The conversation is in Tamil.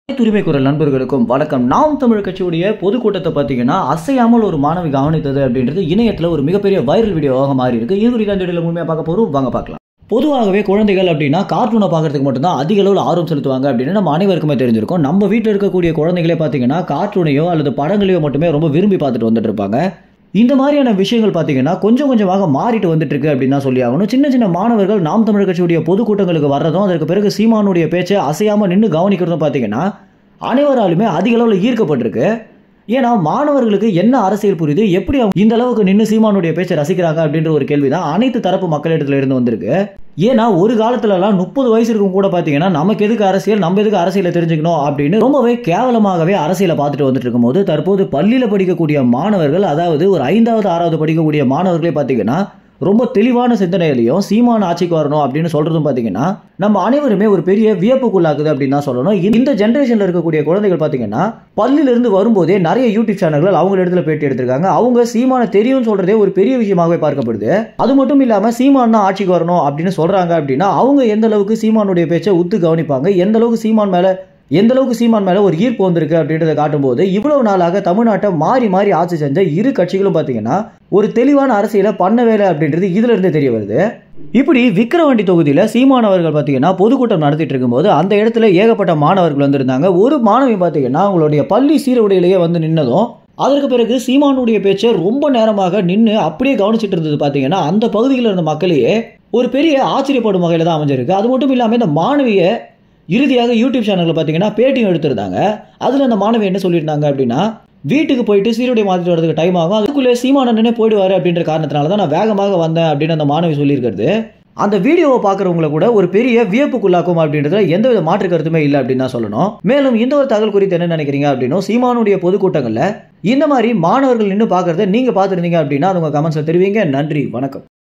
உரிமை குரல் நண்பர்களுக்கும் வணக்கம் நாம் தமிழ் கட்சியுடைய பொதுக்கூட்டத்தை பார்த்தீங்கன்னா அசையாமல் ஒரு மாணவி கவனித்தது அப்படின்றது இணையத்தில் ஒரு மிகப்பெரிய வைரல் வீடியோவாக மாறி இருக்கு இது குறித்த அந்த வீடியோவில் முழுமையாக பார்க்க போகிறோம் வாங்க பார்க்கலாம் பொதுவாகவே குழந்தைகள் அப்படின்னா கார்ட்டூனை பார்க்கறதுக்கு மட்டும்தான் அதிக அளவில் ஆர்வம் செலுத்துவாங்க அப்படின்னு நம்ம அனைவருக்குமே தெரிஞ்சிருக்கும் நம்ம வீட்டில் இருக்கக்கூடிய குழந்தைகளே பார்த்தீங்கன்னா கார்ட்டூனையோ அல்லது படங்களையோ மட்டுமே ரொம்ப விரும்பி பார்த்துட்டு வந்துட்டு இருப்பாங்க இந்த மாதிரியான விஷயங்கள் பார்த்தீங்கன்னா கொஞ்சம் கொஞ்சமாக மாறிட்டு வந்துட்டு இருக்கு அப்படின்னு தான் சொல்லி ஆகணும் சின்ன சின்ன மாணவர்கள் நாம் தமிழ் கட்சியுடைய பொதுக்கூட்டங்களுக்கு வர்றதும் அதற்கு பிறகு சீமானுடைய பேச்சை அசையாமல் நின்று கவனிக்கிறதும் பார்த்தீங்கன்னா அனைவராலுமே அதிக அளவில் ஈர்க்கப்பட்டிருக்கு ஏன்னா மாணவர்களுக்கு என்ன அரசியல் புரியுது எப்படி அவங்க இந்த அளவுக்கு நின்று சீமானுடைய பேச்சை ரசிக்கிறாங்க அப்படின்ற ஒரு கேள்வி தான் அனைத்து தரப்பு மக்களிடத்துல இருந்து வந்திருக்கு ஏன்னா ஒரு காலத்துலலாம் முப்பது வயசு இருக்கும் கூட பார்த்தீங்கன்னா நமக்கு எதுக்கு அரசியல் நம்ம எதுக்கு அரசியலை தெரிஞ்சுக்கணும் அப்படின்னு ரொம்பவே கேவலமாகவே அரசியலை பார்த்துட்டு வந்துட்டு இருக்கும்போது தற்போது பள்ளியில் படிக்கக்கூடிய மாணவர்கள் அதாவது ஒரு ஐந்தாவது ஆறாவது படிக்கக்கூடிய மாணவர்களே பார்த்தீங்கன்னா ரொம்ப தெளிவான சிந்தனையிலையும் சீமான ஆட்சிக்கு வரணும் அப்படின்னு சொல்றதும் பார்த்தீங்கன்னா நம்ம அனைவருமே ஒரு பெரிய வியப்புக்குள்ளாக்குது அப்படின்னு தான் சொல்லணும் இந்த ஜென்ரேஷன்ல இருக்கக்கூடிய குழந்தைகள் பார்த்தீங்கன்னா பள்ளியிலிருந்து வரும்போதே நிறைய யூடியூப் சேனல்கள் அவங்க இடத்துல பேட்டி எடுத்திருக்காங்க அவங்க சீமான தெரியும்னு சொல்றதே ஒரு பெரிய விஷயமாகவே பார்க்கப்படுது அது மட்டும் இல்லாம சீமான் தான் ஆட்சிக்கு வரணும் அப்படின்னு சொல்றாங்க அப்படின்னா அவங்க எந்த அளவுக்கு சீமானுடைய பேச்சை உத்து கவனிப்பாங்க எந்த அளவுக்கு சீமான் மேல எந்த அளவுக்கு சீமான் மேல ஒரு ஈர்ப்பு வந்திருக்கு அப்படின்றத காட்டும்போது இவ்வளவு நாளாக தமிழ்நாட்டை மாறி மாறி ஆட்சி செஞ்ச இரு கட்சிகளும் பார்த்தீங்கன்னா ஒரு தெளிவான அரசியலை பண்ண வேலை அப்படின்றது இதுல இருந்து தெரிய வருது இப்படி விக்கிரவாண்டி தொகுதியில் சீமானவர்கள் பார்த்தீங்கன்னா பொதுக்கூட்டம் நடத்திட்டு இருக்கும்போது அந்த இடத்துல ஏகப்பட்ட மாணவர்கள் வந்திருந்தாங்க ஒரு மாணவி பார்த்தீங்கன்னா அவங்களுடைய பள்ளி சீருடையிலேயே வந்து நின்னதும் அதற்கு பிறகு சீமானுடைய பேச்சை ரொம்ப நேரமாக நின்று அப்படியே கவனிச்சிட்டு இருந்தது பார்த்தீங்கன்னா அந்த பகுதியில் இருந்த மக்களையே ஒரு பெரிய ஆச்சரியப்படும் வகையில் தான் அமைஞ்சிருக்கு அது மட்டும் இல்லாமல் இந்த மாணவியை இறுதியாக யூடியூப் சேனலில் பார்த்தீங்கன்னா பேட்டியும் எடுத்திருந்தாங்க அதில் அந்த மாணவி என்ன சொல்லியிருந்தாங்க அப்படின்னா வீட்டுக்கு போயிட்டு சீருடை மாற்றிட்டு வரதுக்கு டைம் ஆகும் அதுக்குள்ளே சீமானண்ணனே போயிடுவார் அப்படின்ற காரணத்தினால தான் நான் வேகமாக வந்தேன் அப்படின்னு அந்த மாணவி சொல்லியிருக்கிறது அந்த வீடியோவை பார்க்குறவங்கள கூட ஒரு பெரிய வியப்புக்குள்ளாக்கும் அப்படின்றதுல எந்த வித மாற்று கருத்துமே இல்லை அப்படின்னு தான் சொல்லணும் மேலும் இந்த ஒரு தகவல் குறித்து என்ன நினைக்கிறீங்க அப்படின்னும் சீமானுடைய பொதுக்கூட்டங்களில் இந்த மாதிரி மாணவர்கள் நின்று பார்க்கறத நீங்கள் பார்த்துருந்தீங்க அப்படின்னா அது உங்கள் கமெண்ட்ஸில் தெரிவிங்க நன்றி வணக்கம்